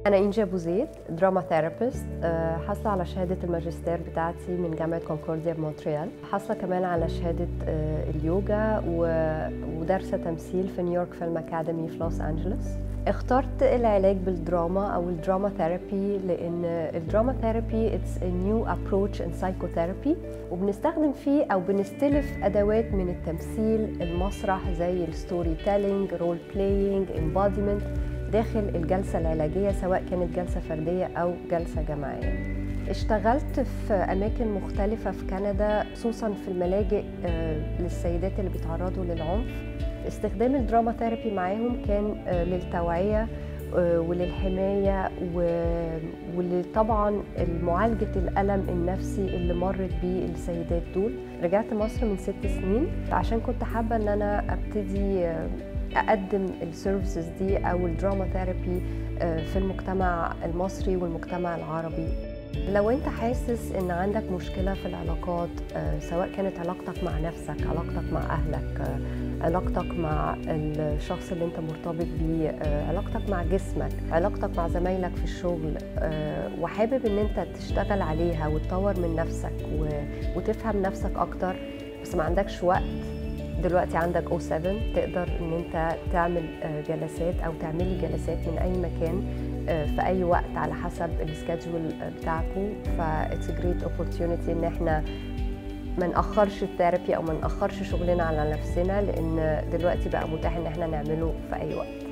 أنا إنجي أبو زيد دراما ثيرابيست حاصلة على شهادة الماجستير بتاعتي من جامعة كونكورديا بمونتريال حاصلة كمان على شهادة آه، اليوجا و- ودارسة تمثيل في نيويورك فيلم أكاديمي في لوس أنجلوس اخترت العلاج بالدراما أو الدراما ثيرابي لأن الدراما ثيرابي اتس a new approach in psychotherapy وبنستخدم فيه أو بنستلف أدوات من التمثيل المسرح زي الستوري تيلينج رول بلاينج embodiment داخل الجلسة العلاجية سواء كانت جلسة فردية أو جلسة جماعية اشتغلت في أماكن مختلفة في كندا خصوصا في الملاجئ آه، للسيدات اللي بيتعرضوا للعنف استخدام الدراما ثيرابي معاهم كان آه، للتوعية آه، وللحماية و- ولطبعا معالجة الألم النفسي اللي مرت بيه السيدات دول رجعت مصر من ست سنين عشان كنت حابة ان انا ابتدي آه، اقدم السيرفيسز دي او الدراما ثيرابي في المجتمع المصري والمجتمع العربي لو انت حاسس ان عندك مشكله في العلاقات آه، سواء كانت علاقتك مع نفسك علاقتك مع اهلك آه، علاقتك مع الشخص اللي انت مرتبط بيه آه، علاقتك مع جسمك علاقتك مع زمايلك في الشغل آه، وحابب ان انت تشتغل عليها وتطور من نفسك و- وتفهم نفسك اكتر بس ما عندكش وقت دلوقتي عندك او 7 تقدر ان انت تعمل آه، جلسات او تعملي جلسات من اي مكان آه، في اي وقت على حسب السكادجول بتاعكم ف اتس جريت اوبورتيونيتي ان احنا ما ناخرش الثيرابي او ما ناخرش شغلنا على نفسنا لان دلوقتي بقى متاح ان احنا نعمله في اي وقت